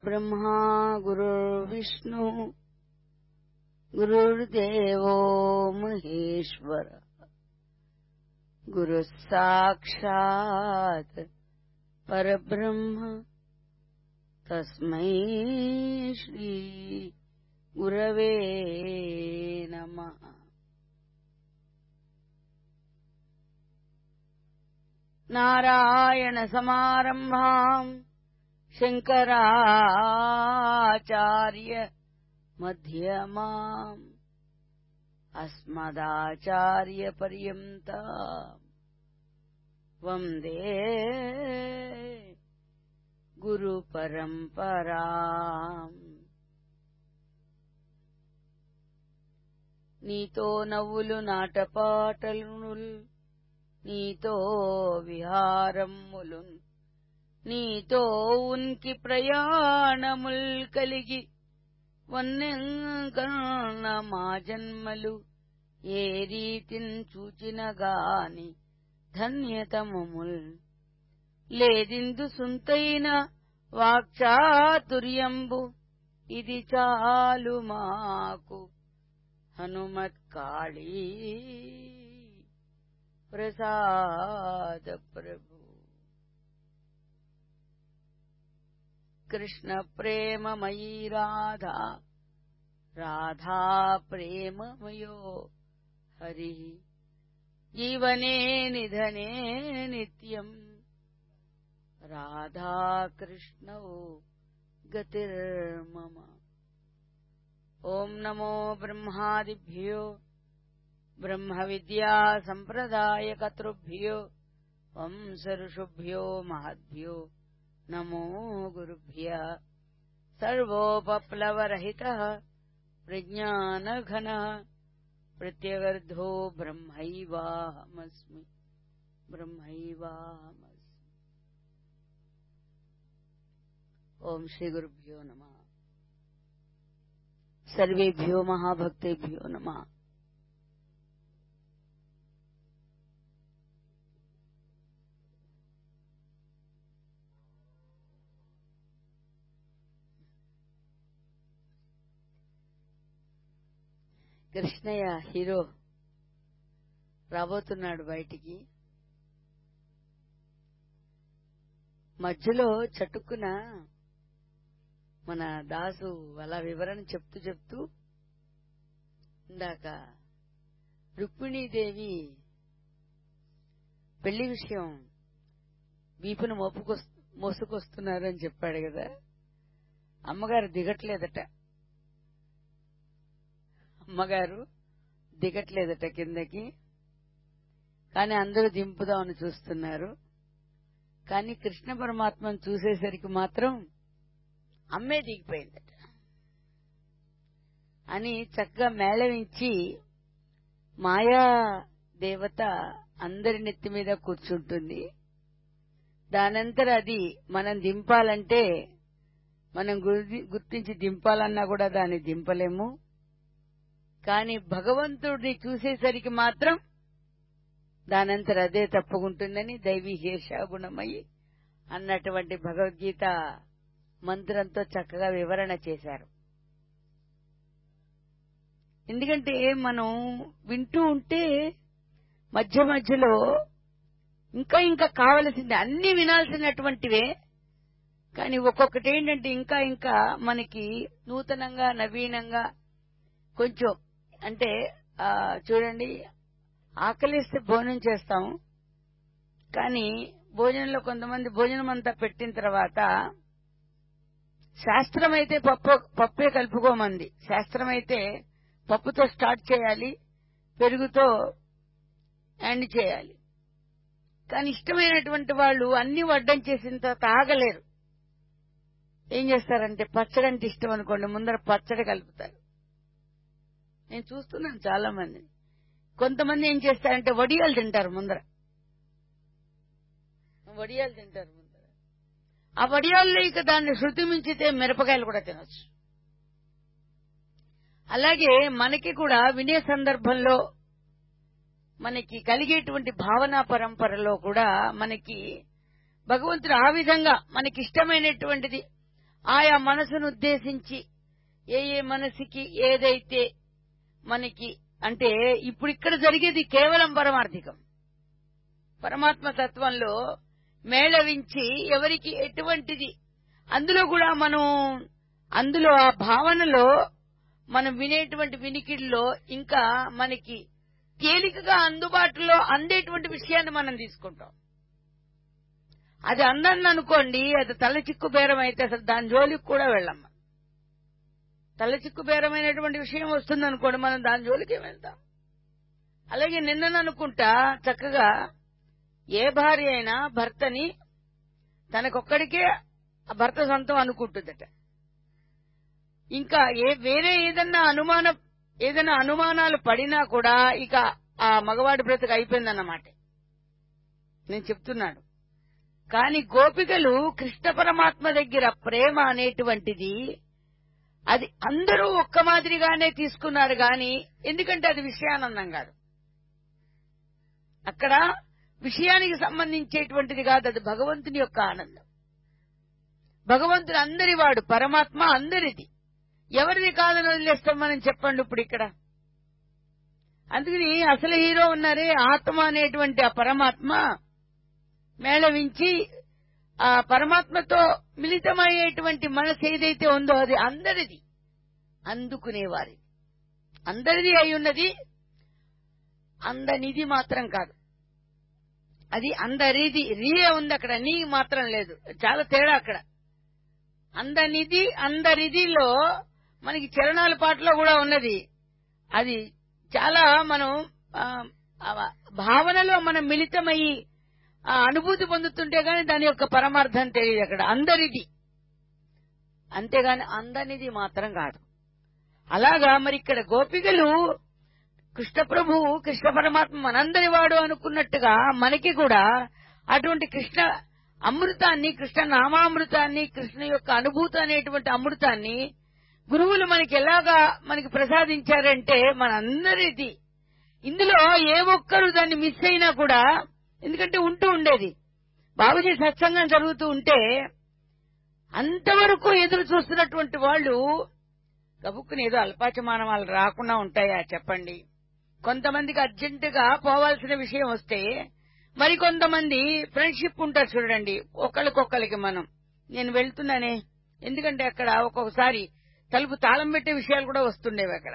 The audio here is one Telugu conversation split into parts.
गुरुर्ब्रह्मा गुरुर्विष्णु गुरुर्देवो महेश्वर गुरुः साक्षात् परब्रह्म तस्मै श्री गुरवे नमः नारायणसमारम्भाम् शङ्कराचार्य मध्यमाम् अस्मदाचार्यपर्यन्ता वन्दे गुरुपरम्पराम् నీతో నవ్వులు నాటపాటలునుల్ నీతో విహారములు నీతో ఉనికి ప్రయాణముల్ కలిగి వన్నెంకన్న మా జన్మలు ఏ రీతిన్ చూచిన గాని ధన్యతమముల్ లేదిందు సుంతైన వాక్చాతుర్యంబు ఇది చాలు మాకు హనుమత్ కాళీ ప్రసాద ప్రభు కృష్ణ ప్రేమమయీ రాధా రాధా ప్రేమమయో హరి జీవనే నిధనే నిత్యం రాధా కృష్ణౌ గతిర్మమ ఓం నమో బ్రహ్మాదిభ్యో బ్రహ్మ విద్యా సంప్రదాయకతృభ్యో వంశఋషుభ్యో మహద్భ్యో నమో గురుభ్య సర్వోపప్లవరహిత ప్రజ్ఞానఘన ప్రత్యగర్ధో బ్రహ్మైవాహమస్మి బ్రహ్మైవాహమస్మి ఓం శ్రీ గురుభ్యో నమ సర్వేభ్యో మహాభక్తేభ్యో నమ కృష్ణయ్య హీరో రాబోతున్నాడు బయటికి మధ్యలో చటుక్కున మన దాసు అలా వివరణ చెప్తూ చెప్తూ ఇందాక రుక్మిణీదేవి పెళ్లి విషయం వీపును మోపుకొ మోసుకొస్తున్నారు అని చెప్పాడు కదా అమ్మగారు దిగట్లేదట అమ్మగారు దిగట్లేదట కిందకి కానీ అందరూ దింపుదామని చూస్తున్నారు కానీ కృష్ణ పరమాత్మను చూసేసరికి మాత్రం అమ్మే దిగిపోయిందట అని చక్కగా మేళవించి మాయా దేవత అందరి నెత్తి మీద కూర్చుంటుంది దానంతర అది మనం దింపాలంటే మనం గుర్తించి దింపాలన్నా కూడా దాన్ని దింపలేము కానీ భగవంతుడిని చూసేసరికి మాత్రం దానంతర అదే తప్పుకుంటుందని దైవీ గుణమయ్యి అన్నటువంటి భగవద్గీత మంత్రంతో చక్కగా వివరణ చేశారు ఎందుకంటే మనం వింటూ ఉంటే మధ్య మధ్యలో ఇంకా ఇంకా కావలసింది అన్ని వినాల్సినటువంటివే కానీ ఒక్కొక్కటి ఏంటంటే ఇంకా ఇంకా మనకి నూతనంగా నవీనంగా కొంచెం అంటే చూడండి ఆకలిస్తే భోజనం చేస్తాము కానీ భోజనంలో కొంతమంది భోజనం అంతా పెట్టిన తర్వాత శాస్త్రం అయితే పప్పు పప్పే కలుపుకోమంది శాస్త్రం అయితే పప్పుతో స్టార్ట్ చేయాలి పెరుగుతో ఎండ్ చేయాలి కానీ ఇష్టమైనటువంటి వాళ్ళు అన్ని వడ్డం చేసిన తర్వాత ఆగలేరు ఏం చేస్తారంటే పచ్చడి అంటే ఇష్టం అనుకోండి ముందర పచ్చడి కలుపుతారు నేను చూస్తున్నాను చాలా మంది కొంతమంది ఏం చేస్తారంటే వడియాలు తింటారు ముందర వడియాలు తింటారు ముందర ఆ వడియాల్లో ఇక దాన్ని శృతి మించితే మిరపకాయలు కూడా తినొచ్చు అలాగే మనకి కూడా వినే సందర్భంలో మనకి కలిగేటువంటి భావనా పరంపరలో కూడా మనకి భగవంతుడు ఆ విధంగా మనకి ఇష్టమైనటువంటిది ఆయా మనసును ఉద్దేశించి ఏ ఏ మనసుకి ఏదైతే మనకి అంటే ఇప్పుడు ఇక్కడ జరిగేది కేవలం పరమార్థికం పరమాత్మ తత్వంలో మేళవించి ఎవరికి ఎటువంటిది అందులో కూడా మనం అందులో ఆ భావనలో మనం వినేటువంటి వినికిడిలో ఇంకా మనకి తేలికగా అందుబాటులో అందేటువంటి విషయాన్ని మనం తీసుకుంటాం అది అందని అనుకోండి అది తల చిక్కు బేరం అయితే అసలు దాని జోలికి కూడా వెళ్ళమ్మ తల చిక్కు బేరమైనటువంటి విషయం వస్తుంది అనుకోండి మనం దాని జోలికి వెళ్తాం అలాగే నిన్నననుకుంటా చక్కగా ఏ భార్య అయినా భర్తని తనకొక్కడికే ఆ భర్త సొంతం అనుకుంటుందట ఇంకా ఏ వేరే ఏదన్నా అనుమాన ఏదైనా అనుమానాలు పడినా కూడా ఇక ఆ మగవాడి బ్రతుకు అయిపోయిందన్నమాట నేను చెప్తున్నాను కాని గోపికలు కృష్ణ పరమాత్మ దగ్గర ప్రేమ అనేటువంటిది అది అందరూ ఒక్క మాదిరిగానే తీసుకున్నారు గాని ఎందుకంటే అది విషయానందం కాదు అక్కడ విషయానికి సంబంధించేటువంటిది కాదు అది భగవంతుని యొక్క ఆనందం భగవంతుడు అందరి వాడు పరమాత్మ అందరిది ఎవరిది కాదని వదిలేస్తాం మనం చెప్పండి ఇప్పుడు ఇక్కడ అందుకని అసలు హీరో ఉన్నారే ఆత్మ అనేటువంటి ఆ పరమాత్మ మేళవించి ఆ పరమాత్మతో మిళితమయ్యేటువంటి మనసు ఏదైతే ఉందో అది అందరిది అందుకునేవారి అందరిది అయి ఉన్నది అందనిది మాత్రం కాదు అది అందరిది రీయే ఉంది అక్కడ నీ మాత్రం లేదు చాలా తేడా అక్కడ అందనిది అందరిదిలో మనకి చరణాల పాటలో కూడా ఉన్నది అది చాలా మనం ఆ, ఆ భావనలో మనం మిళితమయ్యి ఆ అనుభూతి పొందుతుంటే గాని దాని యొక్క పరమార్థం తెలియదు అక్కడ అందరిది అంతేగాని అందనిది మాత్రం కాదు అలాగా మరి ఇక్కడ గోపికలు కృష్ణ ప్రభువు కృష్ణ పరమాత్మ మనందరి వాడు అనుకున్నట్టుగా మనకి కూడా అటువంటి కృష్ణ అమృతాన్ని కృష్ణ నామామృతాన్ని కృష్ణ యొక్క అనుభూతి అనేటువంటి అమృతాన్ని గురువులు మనకి ఎలాగా మనకి ప్రసాదించారంటే మనందరిది ఇందులో ఏ ఒక్కరు దాన్ని మిస్ అయినా కూడా ఎందుకంటే ఉంటూ ఉండేది బాబుజీ సత్సంగం జరుగుతూ ఉంటే అంతవరకు ఎదురు చూస్తున్నటువంటి వాళ్ళు గబుక్కుని ఏదో అల్పాచమానవాళ్ళు రాకుండా ఉంటాయా చెప్పండి కొంతమందికి అర్జెంటుగా పోవాల్సిన విషయం వస్తే మరి కొంతమంది ఫ్రెండ్షిప్ ఉంటారు చూడండి ఒకళ్ళకొక్కరికి మనం నేను వెళ్తున్నానే ఎందుకంటే అక్కడ ఒక్కొక్కసారి తలుపు తాళం పెట్టే విషయాలు కూడా వస్తుండేవి అక్కడ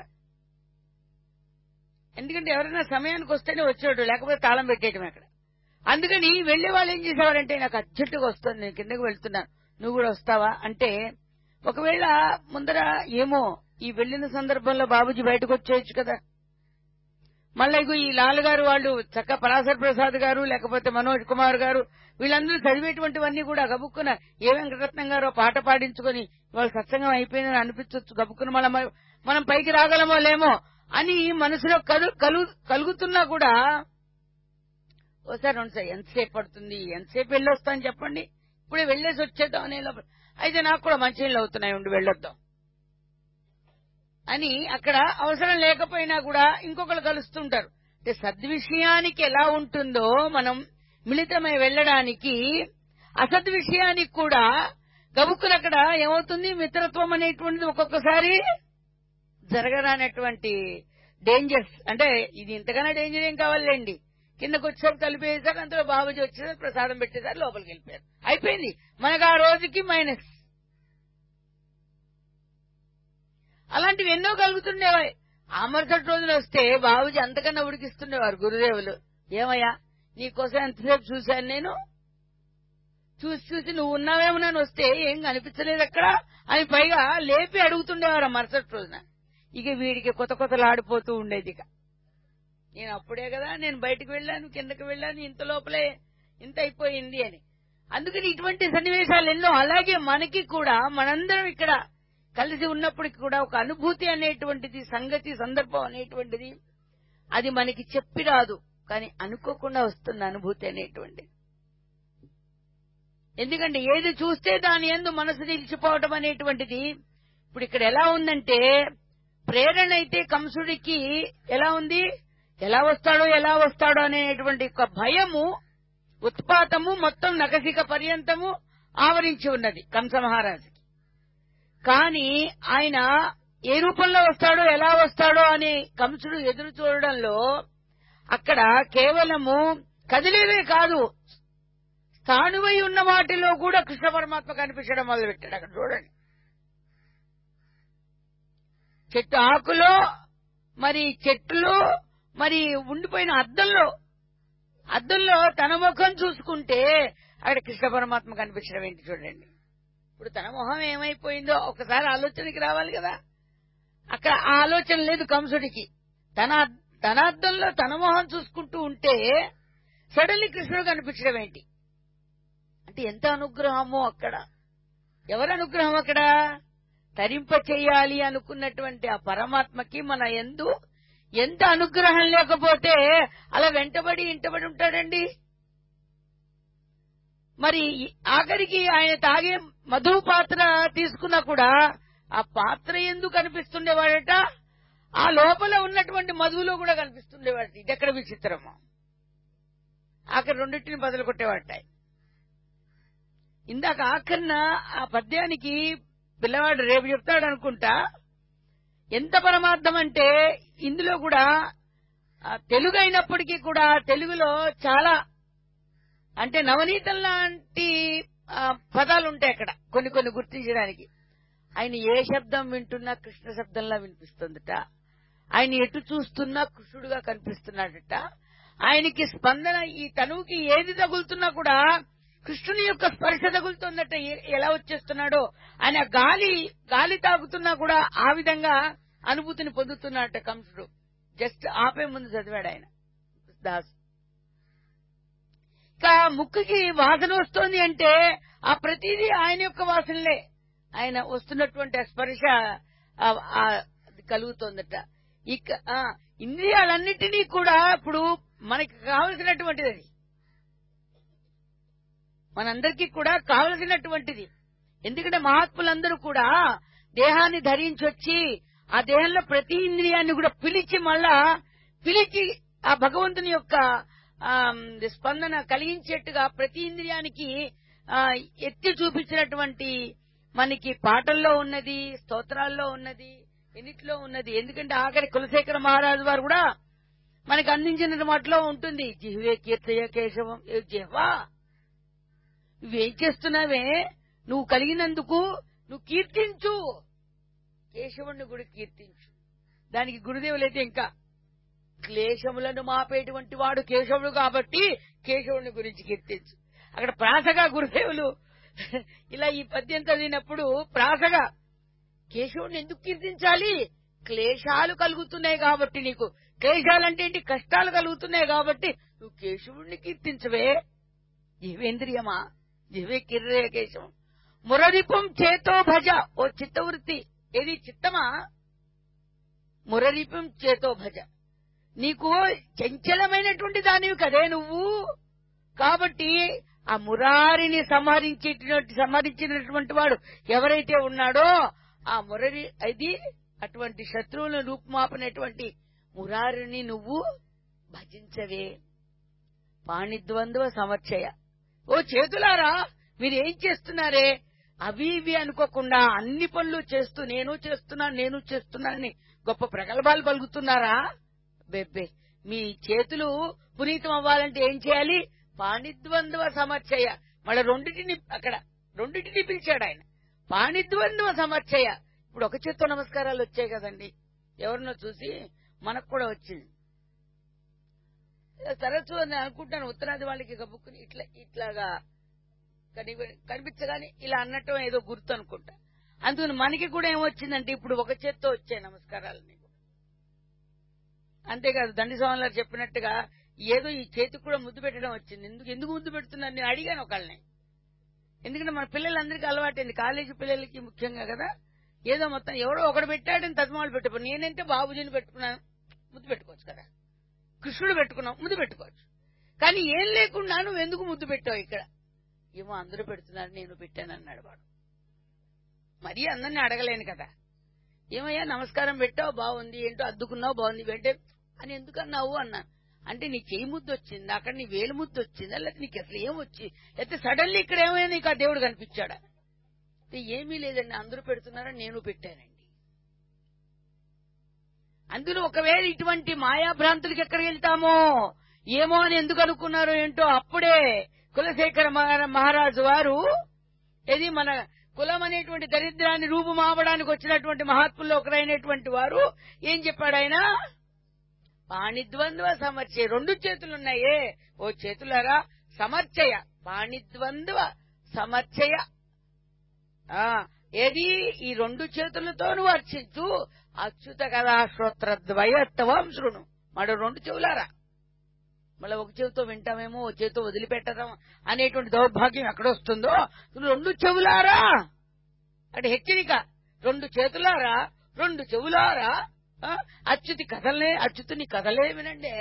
ఎందుకంటే ఎవరైనా సమయానికి వస్తేనే వచ్చాడు లేకపోతే తాళం పెట్టేయటం అక్కడ అందుకని వెళ్లే వాళ్ళు ఏం చేసేవారంటే నాకు అర్జెంటుగా వస్తుంది నేను కిందకు వెళ్తున్నాను నువ్వు కూడా వస్తావా అంటే ఒకవేళ ముందర ఏమో ఈ వెళ్లిన సందర్భంలో బాబుజీ బయటకు వచ్చేయచ్చు కదా మళ్ళీ ఇగో ఈ లాల్ గారు వాళ్ళు చక్క పరాశర్ ప్రసాద్ గారు లేకపోతే మనోజ్ కుమార్ గారు వీళ్ళందరూ చదివేటువంటివన్నీ కూడా గబుక్కున ఏ వెంకటరత్నం గారు పాట పాడించుకొని వాళ్ళు సత్సంగం అయిపోయిందని అనిపించవచ్చు గబుక్కున మనం మనం పైకి రాగలమో లేమో అని మనసులో కలు కలు- కలుగుతున్నా కూడా ఓసారి రెండుసారి ఎంతసేపు పడుతుంది ఎంతసేపు వెళ్ళొస్తాను చెప్పండి ఇప్పుడే వెళ్ళేసి వచ్చేద్దాం అనే లోపల అయితే నాకు కూడా మంచి నీళ్ళు అవుతున్నాయి ఉండి వెళ్ళొద్దాం అని అక్కడ అవసరం లేకపోయినా కూడా ఇంకొకరు కలుస్తుంటారు అంటే సద్విషయానికి ఎలా ఉంటుందో మనం మిళితమై వెళ్ళడానికి అసద్విషయానికి కూడా గబుక్కులు అక్కడ ఏమవుతుంది మిత్రత్వం అనేటువంటిది ఒక్కొక్కసారి జరగరానటువంటి డేంజర్స్ అంటే ఇది ఇంతకన్నా డేంజర్ ఏం కావాలండి కిందకు వచ్చేసరికి కలిపేసారు అందులో బాబుజీ వచ్చేసారు ప్రసాదం పెట్టేసారు లోపలికి వెళ్ళిపోయారు అయిపోయింది మనకు ఆ రోజుకి మైనస్ అలాంటివి ఎన్నో కలుగుతుండేవాయి ఆ మరుసటి రోజున వస్తే బాబుజీ అంతకన్నా ఉడికిస్తుండేవారు గురుదేవులు ఏమయ్యా నీకోసం ఎంతసేపు చూశాను నేను చూసి చూసి నువ్వు ఉన్నావేమో నన్ను వస్తే ఏం కనిపించలేదు అక్కడ అని పైగా లేపి అడుగుతుండేవారు ఆ మరుసటి రోజున ఇక వీడికి కొత్త కొత్తలాడిపోతూ ఉండేది ఇక నేను అప్పుడే కదా నేను బయటకు వెళ్ళాను కిందకి వెళ్ళాను ఇంత లోపలే ఇంత అయిపోయింది అని అందుకని ఇటువంటి సన్నివేశాలు ఎన్నో అలాగే మనకి కూడా మనందరం ఇక్కడ కలిసి ఉన్నప్పటికి కూడా ఒక అనుభూతి అనేటువంటిది సంగతి సందర్భం అనేటువంటిది అది మనకి చెప్పి రాదు కానీ అనుకోకుండా వస్తున్న అనుభూతి అనేటువంటిది ఎందుకంటే ఏది చూస్తే దాని ఎందు మనసు నిలిచిపోవటం అనేటువంటిది ఇప్పుడు ఇక్కడ ఎలా ఉందంటే ప్రేరణ అయితే కంసుడికి ఎలా ఉంది ఎలా వస్తాడో ఎలా వస్తాడో అనేటువంటి ఒక భయము ఉత్పాతము మొత్తం నగసిక పర్యంతము ఆవరించి ఉన్నది కంస మహారాజుకి కానీ ఆయన ఏ రూపంలో వస్తాడో ఎలా వస్తాడో అని కంసుడు ఎదురు చూడడంలో అక్కడ కేవలము కదిలేదే కాదు స్థానువై ఉన్న వాటిలో కూడా కృష్ణ పరమాత్మ కనిపించడం మొదలుపెట్టాడు అక్కడ చూడండి చెట్టు ఆకులో మరి చెట్లు మరి ఉండిపోయిన అద్దంలో అద్దంలో తన ముఖం చూసుకుంటే అక్కడ కృష్ణ పరమాత్మ కనిపించడం ఏంటి చూడండి ఇప్పుడు తన మొహం ఏమైపోయిందో ఒకసారి ఆలోచనకి రావాలి కదా అక్కడ ఆ ఆలోచన లేదు కంసుడికి తన తన అద్దంలో తన మొహం చూసుకుంటూ ఉంటే సడన్లీ కృష్ణుడు కనిపించడం ఏంటి అంటే ఎంత అనుగ్రహమో అక్కడ ఎవరు అనుగ్రహం అక్కడ తరింప చేయాలి అనుకున్నటువంటి ఆ పరమాత్మకి మన ఎందు ఎంత అనుగ్రహం లేకపోతే అలా వెంటబడి ఇంటబడి ఉంటాడండి మరి ఆఖరికి ఆయన తాగే మధు పాత్ర తీసుకున్నా కూడా ఆ పాత్ర ఎందుకు కనిపిస్తుండేవాడట ఆ లోపల ఉన్నటువంటి మధువులో కూడా కనిపిస్తుండేవాడట ఇది ఎక్కడ విచిత్రమో ఆఖరి రెండింటిని బదులు కొట్టేవాట ఇందాక ఆఖరిన ఆ పద్యానికి పిల్లవాడు రేపు చెప్తాడు అనుకుంటా ఎంత పరమార్థం అంటే ఇందులో కూడా ఆ తెలుగు అయినప్పటికీ కూడా తెలుగులో చాలా అంటే నవనీతం లాంటి ఆ, పదాలు ఉంటాయి అక్కడ కొన్ని కొన్ని గుర్తించడానికి ఆయన ఏ శబ్దం వింటున్నా కృష్ణ శబ్దంలా వినిపిస్తుందట ఆయన ఎటు చూస్తున్నా కృష్ణుడుగా కనిపిస్తున్నాడట ఆయనకి స్పందన ఈ తనువుకి ఏది తగులుతున్నా కూడా కృష్ణుని యొక్క స్పర్శ తగులుతుందట ఎ- ఎలా వచ్చేస్తున్నాడో ఆయన గాలి గాలి తాగుతున్నా కూడా ఆ విధంగా అనుభూతిని పొందుతున్నాడట కంసుడు జస్ట్ ఆపే ముందు చదివాడు ఆయన దాస్ ఇక ముక్కుకి వాసన వస్తోంది అంటే ఆ ప్రతిదీ ఆయన యొక్క వాసనలే ఆయన వస్తున్నటువంటి ఆ స్పర్శ ఆ- ఆ అది కలుగుతోందట ఇక ఆ, ఇంద్రియాలన్నిటినీ కూడా ఇప్పుడు మనకి కావలసినటువంటిది అది మనందరికీ కూడా కావలసినటువంటిది ఎందుకంటే మహాత్ములందరూ కూడా దేహాన్ని ధరించి వచ్చి ఆ దేహంలో ప్రతి ఇంద్రియాన్ని కూడా పిలిచి మళ్ళా పిలిచి ఆ భగవంతుని యొక్క ఆ, స్పందన కలిగించేట్టుగా ప్రతి ఇంద్రియానికి ఆ, ఎత్తి చూపించినటువంటి మనకి పాటల్లో ఉన్నది స్తోత్రాల్లో ఉన్నది ఎన్నిట్లో ఉన్నది ఎందుకంటే ఆఖరి కులశేఖర మహారాజు వారు కూడా మనకి అందించిన మాటలో ఉంటుంది జిహ్వే కీర్తయ కేశవం ఏ జిహ్వా నువ్వేం చేస్తున్నావే నువ్వు కలిగినందుకు నువ్వు కీర్తించు కేశవుణ్ణి కూడా కీర్తించు దానికి గురుదేవులైతే ఇంకా క్లేశములను మాపేటువంటి వాడు కేశవుడు కాబట్టి కేశవుని గురించి కీర్తించు అక్కడ ప్రాసగా గురుదేవులు ఇలా ఈ పద్యం చదివినప్పుడు ప్రాసగా కేశవుడిని ఎందుకు కీర్తించాలి క్లేశాలు కలుగుతున్నాయి కాబట్టి నీకు క్లేశాలంటే ఏంటి కష్టాలు కలుగుతున్నాయి కాబట్టి నువ్వు కేశవుడిని కీర్తించవే జీవేంద్రియమా జీవే కిర్రే కేశవం మురరిపం చేతో భజ ఓ చిత్తవృత్తి ఏది చిత్తమా మురరిపం చేతో భజ నీకు చంచలమైనటువంటి దానివి కదే నువ్వు కాబట్టి ఆ మురారిని సంహరించేటువంటి సంహరించినటువంటి వాడు ఎవరైతే ఉన్నాడో ఆ మురరి అది అటువంటి శత్రువులను రూపుమాపినటువంటి మురారిని నువ్వు భజించవే పాణిద్వంద్వ సమర్చయ ఓ చేతులారా మీరు ఏం చేస్తున్నారే అవి ఇవి అనుకోకుండా అన్ని పనులు చేస్తూ నేను చేస్తున్నాను నేను చేస్తున్నానని గొప్ప ప్రగల్భాలు పలుకుతున్నారా బెబ్బే మీ చేతులు పునీతం అవ్వాలంటే ఏం చేయాలి పాణిద్వంద్వ సమర్చయ మళ్ళీ రెండింటిని అక్కడ రెండింటిని పిలిచాడు ఆయన పాణిద్వంద్వ సమర్చయ ఇప్పుడు ఒక చేత్తో నమస్కారాలు వచ్చాయి కదండి ఎవరినో చూసి మనకు కూడా వచ్చింది తరచు అని అనుకుంటాను ఉత్తరాది వాళ్ళకి గబుక్కుని ఇట్లా ఇట్లాగా కని- కనిపించగానే ఇలా అన్నట్టు ఏదో గుర్తు అనుకుంటా అందుకని మనకి కూడా ఏమొచ్చిందంటే ఇప్పుడు ఒక చేత్తో వచ్చాయి నమస్కారాలు నీకు అంతేకాదు దండి స్వామి గారు చెప్పినట్టుగా ఏదో ఈ చేతికి కూడా ముద్దు పెట్టడం వచ్చింది ఎందుకు ఎందుకు ముద్దు పెడుతున్నారు నేను అడిగాను ఒకళ్ళని ఎందుకంటే మన పిల్లలందరికీ అలవాటైంది కాలేజీ పిల్లలకి ముఖ్యంగా కదా ఏదో మొత్తం ఎవడో ఒకడు పెట్టాడని తజ్మాలు పెట్టుకో నేనంటే బాబుజీని పెట్టుకున్నాను ముద్దు పెట్టుకోవచ్చు కదా కృష్ణుడు పెట్టుకున్నాం ముద్దు పెట్టుకోవచ్చు కానీ ఏం లేకుండా నువ్వు ఎందుకు ముద్దు పెట్టావు ఇక్కడ ఏమో అందరూ పెడుతున్నారు నేను పెట్టాను అన్నాడు వాడు మరీ అందరినీ అడగలేను కదా ఏమయ్యా నమస్కారం పెట్టావు బాగుంది ఏంటో అద్దుకున్నావు బాగుంది వెంటే అని ఎందుకన్నావు అన్నా అంటే నీ చేయి ముద్దు వచ్చిందా అక్కడ నీ వేలు ముద్దు వచ్చిందా లేకపోతే నీకు అసలు ఏం వచ్చి అయితే సడన్లీ ఇక్కడ ఏమైనా నీకు ఆ దేవుడు కనిపించాడా ఏమీ లేదండి అందరూ పెడుతున్నారని నేను పెట్టానండి అందులో ఒకవేళ ఇటువంటి మాయాభ్రాంతులకి ఎక్కడికి వెళ్తామో ఏమో అని ఎందుకు అనుకున్నారో ఏంటో అప్పుడే కులశేఖర మహా- మహారాజు వారు ఇది మన కులం అనేటువంటి దరిద్రాన్ని రూపుమావడానికి వచ్చినటువంటి మహాత్ముల్లో ఒకరైనటువంటి వారు ఏం చెప్పాడు ఆయన పాణిద్వంద్వ సమర్చయ రెండు చేతులున్నాయే ఓ చేతులారా సమర్చయ పాణిద్వంద్వ సమర్చయ ఆ ఏది ఈ రెండు చేతులతో నువ్వు అర్చించు అచ్యుత కదా శ్రోత్రద్వయత్వం శృణు మరో రెండు చెవులారా మళ్ళీ ఒక చెవితో వింటామేమో ఓ చేతితో వదిలిపెట్టడం అనేటువంటి దౌర్భాగ్యం ఎక్కడొస్తుందో రెండు చెవులారా అంటే హెచ్చరిక రెండు చేతులారా రెండు చెవులారా ఆ, అచ్యుతి కథలే అచ్యుతుని కథలే వినండి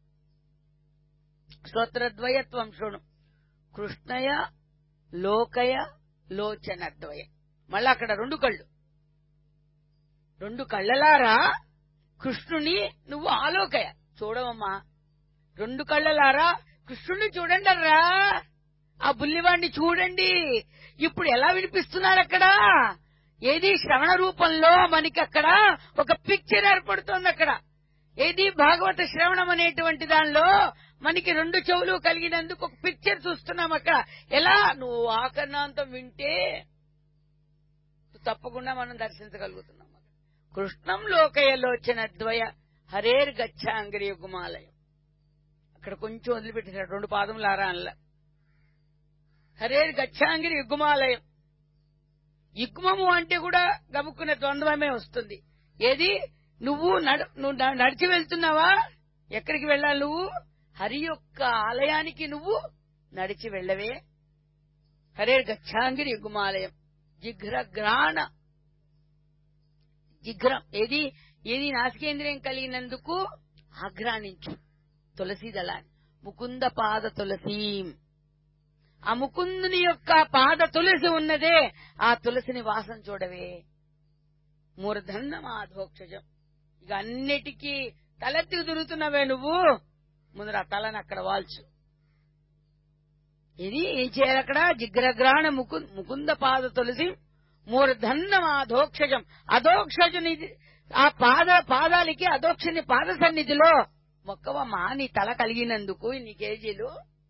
శ్రోత్రద్వయత్వం శృణు కృష్ణయ లోకయ లోచనద్వయ మళ్ళా అక్కడ రెండు కళ్ళు రెండు కళ్ళలారా కృష్ణుని నువ్వు ఆలోకయ చూడవమ్మా రెండు కళ్ళలారా కృష్ణుని చూడండి రా ఆ బుల్లివాడిని చూడండి ఇప్పుడు ఎలా వినిపిస్తున్నారు అక్కడ ఏది శ్రవణ రూపంలో మనకి అక్కడ ఒక పిక్చర్ ఏర్పడుతోంది అక్కడ ఏది భాగవత శ్రవణం అనేటువంటి దానిలో మనకి రెండు చెవులు కలిగినందుకు ఒక పిక్చర్ చూస్తున్నాం అక్కడ ఎలా నువ్వు ఆకర్ణాంతం వింటే తప్పకుండా మనం దర్శించగలుగుతున్నాం కృష్ణం లోకయలోచన ద్వయ హరేర్ గచ్చాంగిరి గుమాలయం అక్కడ కొంచెం వదిలిపెట్టేసాడు రెండు పాదములు ఆరా అనల హరేర్ గచ్చాంగిరి యుగ్మాలయం యుగ్మము అంటే కూడా గముక్కున్న ద్వంద్వమే వస్తుంది ఏది నువ్వు నడు నువ్వు న- నడిచి వెళ్తున్నావా ఎక్కడికి వెళ్ళాలి నువ్వు హరి యొక్క ఆలయానికి నువ్వు నడిచి వెళ్ళవే హరే గచ్చాంగిరి యుగ్మాలయం జిఘ్రగ్రాణ జిఘ్రం ఏది ఏది నాసికేంద్రియం కలిగినందుకు ఆఘ్రానించు తులసి దళాన్ని ముకుంద పాద తులసీం ఆ ముకుందుని యొక్క పాద తులసి ఉన్నదే ఆ తులసిని వాసన చూడవే మూర్ధన్న మాధోక్షజం ఇక అన్నిటికీ తలెత్తి తిరుగుతున్నవే నువ్వు ముందర ఆ తలని అక్కడ వాల్చు ఇది ఏం చేయాలి అక్కడ జిగ్రగ్రాణ ముకు ముకుంద పాద తులసి మూర్ధన్న మాధోక్షజం అధోక్షజుని ఆ పాద పాదాలకి అధోక్షని పాద సన్నిధిలో మొక్కవమ్మా నీ తల కలిగినందుకు ఇన్ని కేజీలు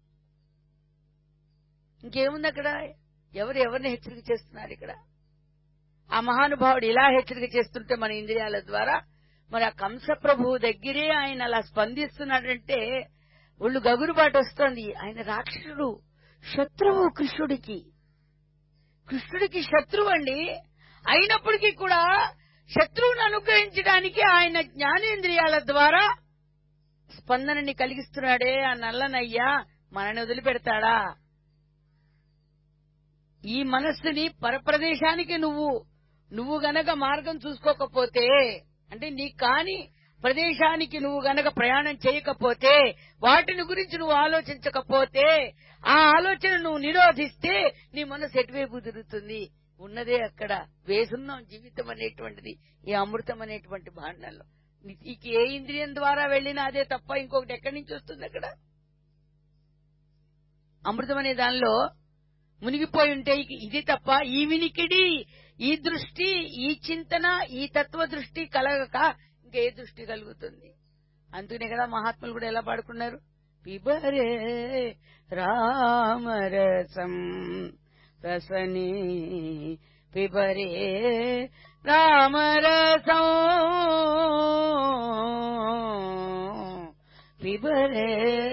ఇంకేముంది అక్కడ ఎవరు ఎవరిని హెచ్చరిక చేస్తున్నారు ఇక్కడ ఆ మహానుభావుడు ఇలా హెచ్చరిక చేస్తుంటే మన ఇంద్రియాల ద్వారా మరి ఆ కంస ప్రభువు దగ్గరే ఆయన అలా స్పందిస్తున్నాడంటే ఒళ్ళు గగురుబాటు వస్తోంది ఆయన రాక్షసుడు శత్రువు కృష్ణుడికి కృష్ణుడికి శత్రువు అండి అయినప్పటికీ కూడా శత్రువును అనుగ్రహించడానికి ఆయన జ్ఞానేంద్రియాల ద్వారా స్పందనని కలిగిస్తున్నాడే ఆ నల్లనయ్యా మనని వదిలిపెడతాడా ఈ మనస్సుని పరప్రదేశానికి నువ్వు నువ్వు గనక మార్గం చూసుకోకపోతే అంటే నీ కాని ప్రదేశానికి నువ్వు గనక ప్రయాణం చేయకపోతే వాటిని గురించి నువ్వు ఆలోచించకపోతే ఆ ఆలోచన నువ్వు నిరోధిస్తే నీ మనసు ఎటువైపు తిరుగుతుంది ఉన్నదే అక్కడ వేసున్నాం జీవితం అనేటువంటిది ఈ అమృతం అనేటువంటి భాండంలో నీకు ఏ ఇంద్రియం ద్వారా వెళ్ళినా అదే తప్ప ఇంకొకటి ఎక్కడి నుంచి వస్తుంది అక్కడ అమృతం అనే దానిలో మునిగిపోయి ఉంటే ఇక ఇది తప్ప ఈ వినికిడి ఈ దృష్టి ఈ చింతన ఈ తత్వ దృష్టి కలగక ఇంకే దృష్టి కలుగుతుంది అందుకనే కదా మహాత్ములు కూడా ఎలా పాడుకున్నారు పిబరే రామరసం రసని పిబరే రామరసం పిబరే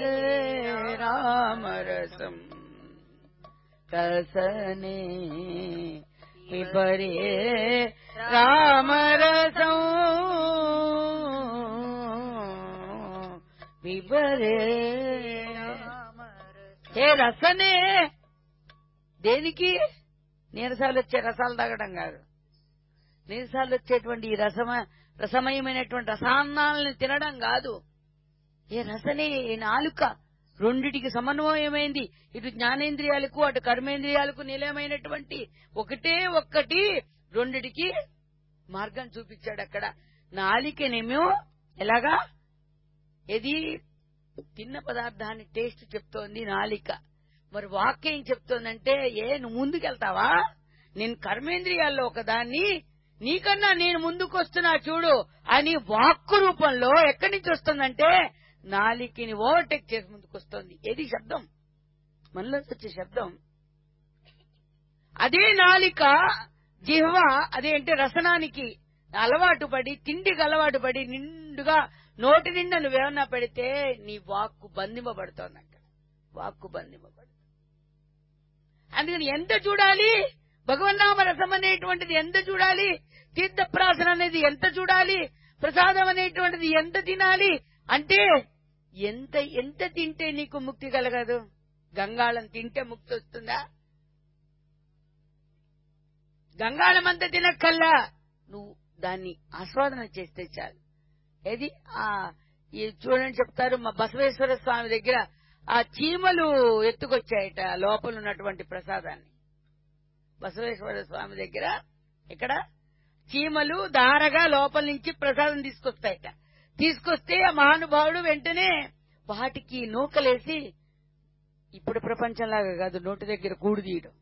రామరసం రసనే పిబరే రామరసం పిబరే హే రసనే దేనికి నీరసాలు వచ్చే రసాలు తాగడం కాదు నీరసాలు వచ్చేటువంటి ఈ రసమ రసమయమైనటువంటి రసాన్నాలని తినడం కాదు ఏ రసనే ఈ నాలుక రెండిటికి సమన్వయమైంది ఇటు జ్ఞానేంద్రియాలకు అటు కర్మేంద్రియాలకు నిలయమైనటువంటి ఒకటే ఒక్కటి రెండిటికి మార్గం చూపించాడు అక్కడ నాలికనేమో ఎలాగా ఇది తిన్న పదార్థాన్ని టేస్ట్ చెప్తోంది నాలిక మరి వాక్యం చెప్తోందంటే ఏ నువ్వు ముందుకెళ్తావా నేను కర్మేంద్రియాల్లో ఒకదాన్ని నీకన్నా నేను ముందుకొస్తున్నా చూడు అని వాక్కు రూపంలో ఎక్కడి నుంచి వస్తుందంటే నాలికని ఓవర్టేక్ చేసి ముందుకొస్తుంది ఏది శబ్దం మనలో వచ్చే శబ్దం అదే నాలిక జిహ్వ అదే అంటే రసనానికి అలవాటు పడి తిండికి అలవాటు పడి నిండుగా నోటి నిండా నువ్వేమన్నా పెడితే నీ వాక్కు బంధింపబడుతోంది అక్కడ వాక్కు బంధింపబడుతుంది అందుకని ఎంత చూడాలి భగవన్నామ రసం అనేటువంటిది ఎంత చూడాలి తీర్థప్రాసన అనేది ఎంత చూడాలి ప్రసాదం అనేటువంటిది ఎంత తినాలి అంటే ఎంత ఎంత తింటే నీకు ముక్తి కలగదు గంగాళం తింటే ముక్తి వస్తుందా గంగాళం అంతా తినక్కల్లా నువ్వు దాన్ని ఆస్వాదన చేస్తే చాలు ఏది ఆ ఈ చూడండి చెప్తారు మా బసవేశ్వర స్వామి దగ్గర ఆ చీమలు ఎత్తుకొచ్చాయట లోపల ఉన్నటువంటి ప్రసాదాన్ని బసవేశ్వర స్వామి దగ్గర ఇక్కడ చీమలు దారగా లోపల నుంచి ప్రసాదం తీసుకొస్తాయట తీసుకొస్తే ఆ మహానుభావుడు వెంటనే వాటికి నూకలేసి ఇప్పుడు ప్రపంచంలాగా కాదు నోటి దగ్గర కూడు తీయడం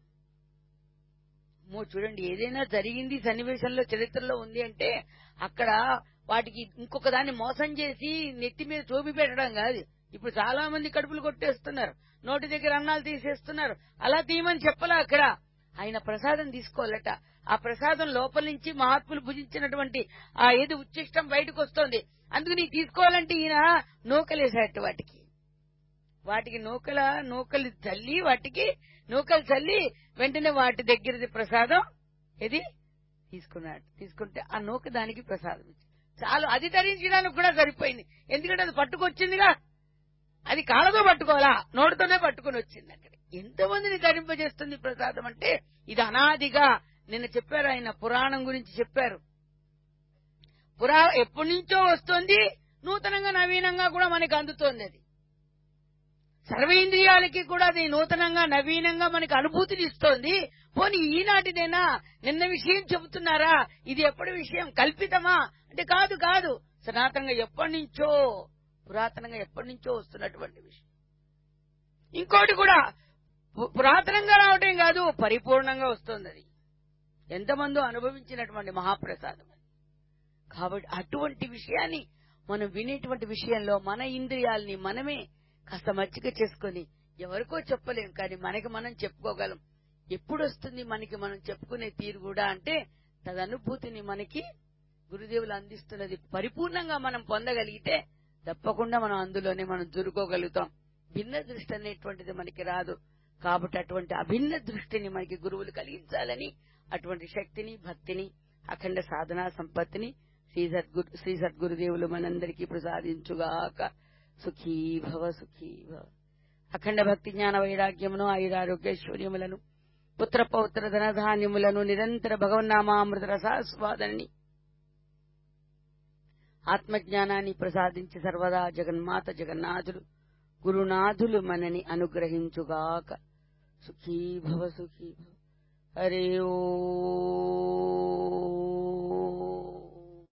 మో చూడండి ఏదైనా జరిగింది సన్నివేశంలో చరిత్రలో ఉంది అంటే అక్కడ వాటికి ఇంకొక దాన్ని మోసం చేసి నెత్తి మీద చూపి పెట్టడం కాదు ఇప్పుడు చాలా మంది కడుపులు కొట్టేస్తున్నారు నోటి దగ్గర అన్నాలు తీసేస్తున్నారు అలా తీయమని చెప్పలా అక్కడ ఆయన ప్రసాదం తీసుకోవాలట ఆ ప్రసాదం లోపల నుంచి మహాత్ములు భుజించినటువంటి ఆ ఏది ఉచ్చిష్టం బయటకు వస్తోంది అందుకు నీకు తీసుకోవాలంటే ఈయన నూకలేసాట వాటికి వాటికి నూకల నూకలు చల్లి వాటికి నూకలు చల్లి వెంటనే వాటి దగ్గరది ప్రసాదం ఇది తీసుకున్నాడు తీసుకుంటే ఆ నూక దానికి ప్రసాదం ఇచ్చి చాలు అది ధరించడానికి కూడా సరిపోయింది ఎందుకంటే అది పట్టుకొచ్చిందిగా అది కాళ్ళతో పట్టుకోవాలా నోటితోనే పట్టుకుని వచ్చింది అక్కడ ఎంతమందిని ధరింపజేస్తుంది ప్రసాదం అంటే ఇది అనాదిగా నిన్న చెప్పారు ఆయన పురాణం గురించి చెప్పారు పురా ఎప్పటి నుంచో వస్తుంది నూతనంగా నవీనంగా కూడా మనకి అందుతోంది అది సర్వేంద్రియాలకి కూడా అది నూతనంగా నవీనంగా మనకి అనుభూతిని ఇస్తోంది పోనీ ఈనాటిదేనా నిన్న విషయం చెబుతున్నారా ఇది ఎప్పటి విషయం కల్పితమా అంటే కాదు కాదు సనాతనంగా ఎప్పటి నుంచో పురాతనంగా ఎప్పటి నుంచో వస్తున్నటువంటి విషయం ఇంకోటి కూడా పు- పురాతనంగా రావటం కాదు పరిపూర్ణంగా వస్తుంది అది ఎంతమందో అనుభవించినటువంటి మహాప్రసాదం అది కాబట్టి అటువంటి విషయాన్ని మనం వినేటువంటి విషయంలో మన ఇంద్రియాల్ని మనమే కాస్త మచ్చిక చేసుకొని ఎవరికో చెప్పలేం కానీ మనకి మనం చెప్పుకోగలం ఎప్పుడు వస్తుంది మనకి మనం చెప్పుకునే తీరు కూడా అంటే తదనుభూతిని మనకి గురుదేవులు అందిస్తున్నది పరిపూర్ణంగా మనం పొందగలిగితే తప్పకుండా మనం అందులోనే మనం జురుకోగలుగుతాం భిన్న దృష్టి అనేటువంటిది మనకి రాదు కాబట్టి అటువంటి అభిన్న దృష్టిని మనకి గురువులు కలిగించాలని అటువంటి శక్తిని భక్తిని అఖండ సాధనా సంపత్తిని శ్రీ సద్గురు శ్రీ సద్గురుదేవులు మనందరికీ ప్రసాదించుగాక సుఖీ భవ సుఖీ భవ అఖండ భక్తి జ్ఞాన వైరాగ్యమును ఆయురారోగ్యైశ్వర్యములను పుత్ర పౌత్ర ధనధాన్యములను నిరంతర భగవన్నామామృత రసాస్వాదని ఆత్మజ్ఞానాన్ని ప్రసాదించి సర్వదా జగన్మాత జగన్నాథులు గురునాథులు మనని అనుగ్రహించుగాక సుఖీ భవ సుఖీ భవ హరి ఓ